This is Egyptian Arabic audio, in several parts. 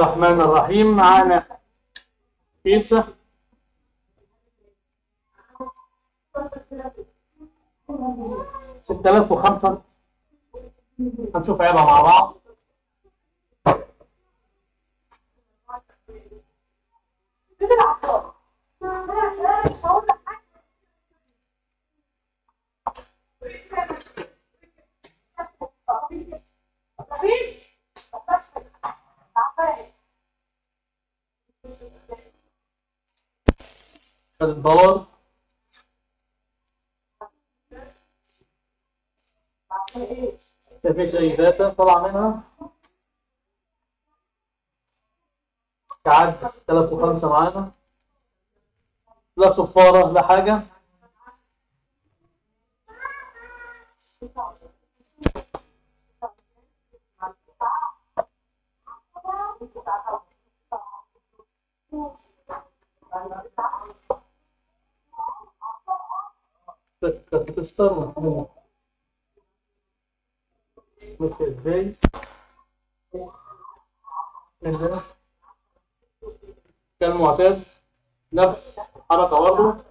الرحمن الرحيم معانا كيسة ستة آلاف وخمسة هنشوف عيبها مع بعض الباور مفيش أي داتا طلع منها كعد 6005 معانا لا صفارة لا حاجة كانت بتستر مفهومة ماشي ازاي هنا كالمعتاد نفس الحركة برضه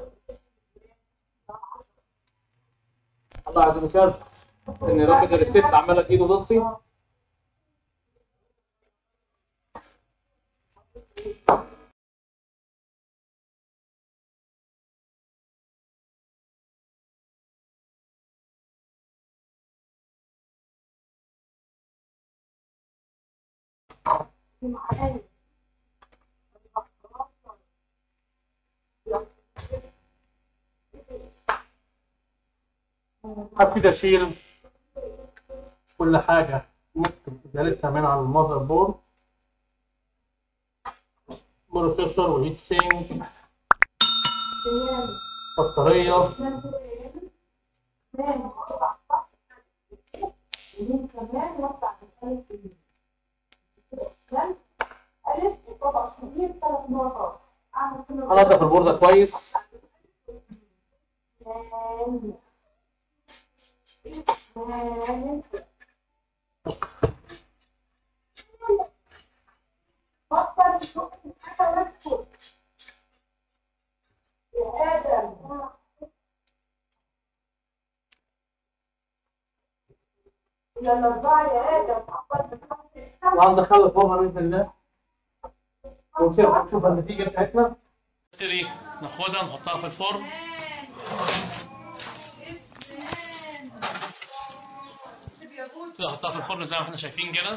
بعد ما شاف ان راجل الريسيت عمالة ايده تطفي هبتدي اشيل كل حاجة ممكن ادالتها من على المذر بورد بروسيسور وهيت سينك بطارية هنضف البوردة كويس وهندخلها الفرن بإذن الله ونسيبها نشوف النتيجة بتاعتنا نبتدي ناخدها نحطها في الفرن كده احطها في الفرن زي ما احنا شايفين كده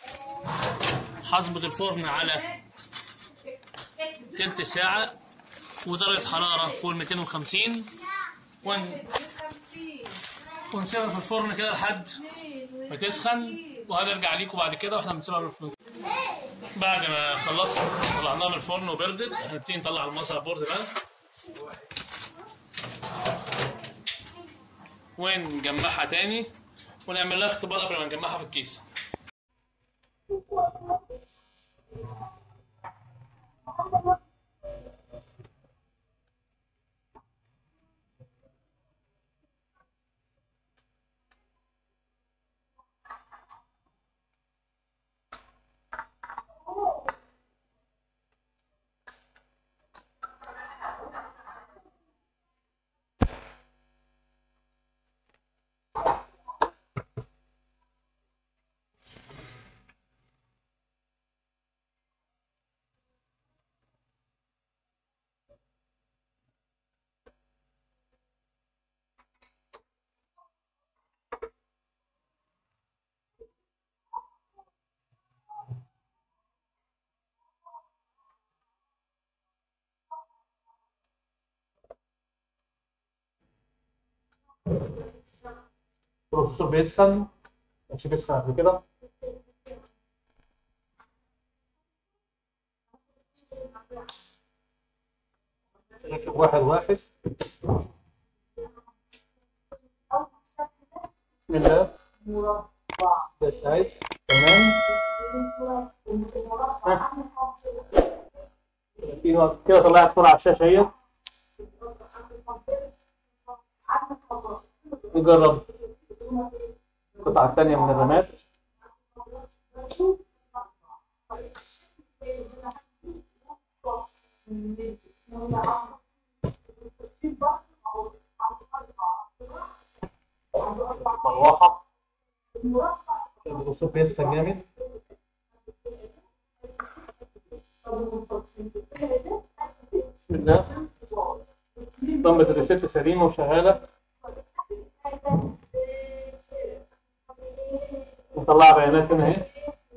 هظبط الفرن على تلت ساعة ودرجة حرارة فوق ال 250 ون... ونسيبها في الفرن كده لحد ما تسخن وهنرجع ليكم بعد كده واحنا بنسيبها في الفرن بعد ما خلصت طلعناها من الفرن وبردت هنبتدي نطلع المصر بورد بقى ونجمعها تاني ونعمل لها اختبار قبل ما نجمعها في الكيس البروسيسور بيسخن مش بيسخن قبل كده ركب واحد واحد بسم الله ده سعيد تمام ها. كده طلعت صورة على الشاشة اهي نجرب القطعة الثانية من الرماد مروحة الصوت بيسخن جامد بسم الله ضمة الريسيت سليمة وشغالة مطلعة بيانات هنا اهي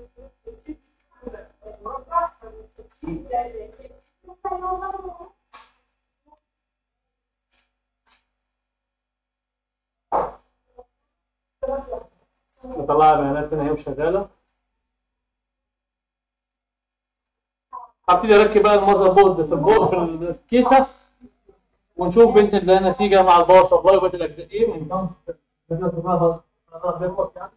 مطلعة بيانات هنا اهي وشغالة هبتدي اركب بقى المذر بورد في البورد في الكيسة ونشوف باذن الله النتيجة مع الباور سبلاي وباقي الاجزاء ايه ونكمل يعني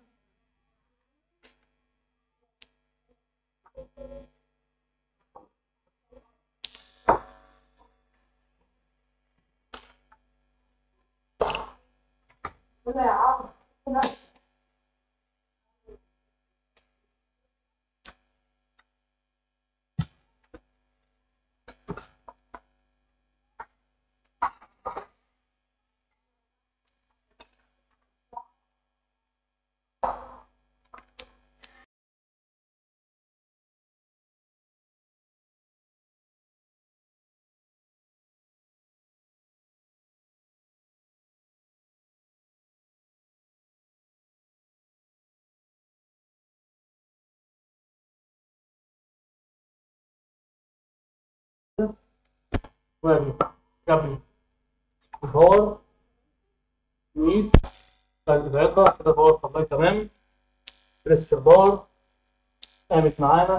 واجي قبل الباور ميت بعد بتاعتها كده باور سبلاي تمام بريس الباور قامت معانا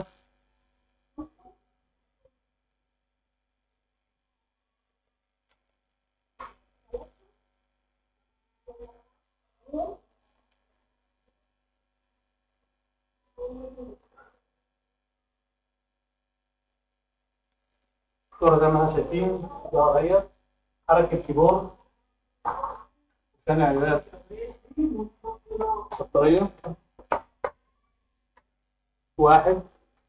الصورة زي ما احنا شايفين ظهر اهي حركة الكيبورد ثاني اعدادات بطارية واحد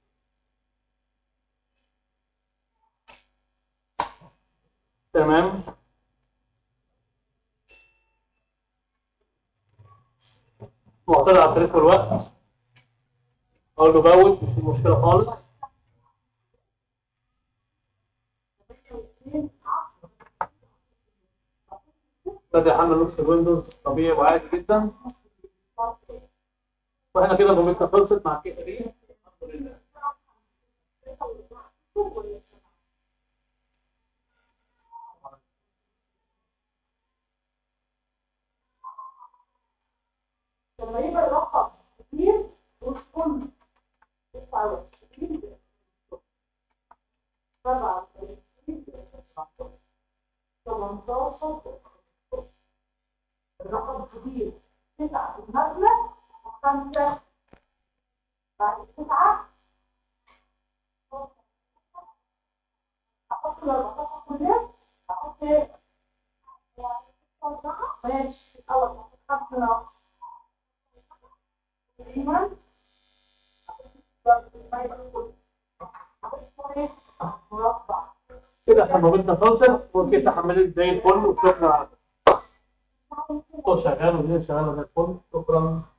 تمام معترض على التاريخ والوقت اقول له بوت مش مشكلة خالص بدأ يحمل نسخة الويندوز طبيعي وعادي جدا واحنا كده مهمتنا خلصت مع الكيكه دي الحمد لله لما يبقى الرقم كتير وتكون تسعة وعشرين سبعة وعشرين تمنتاشر الرقم كبير تسعة في المبلغ وخمسة بعد تسعة أحط ال 14 كلهم أحط ماشي أول خمسة تقريبا مربع كده احنا مهمتنا خلصت وكده حملت زي الفل وشكرا على الصوت شغال والدنيا شغاله زي الفل شكرا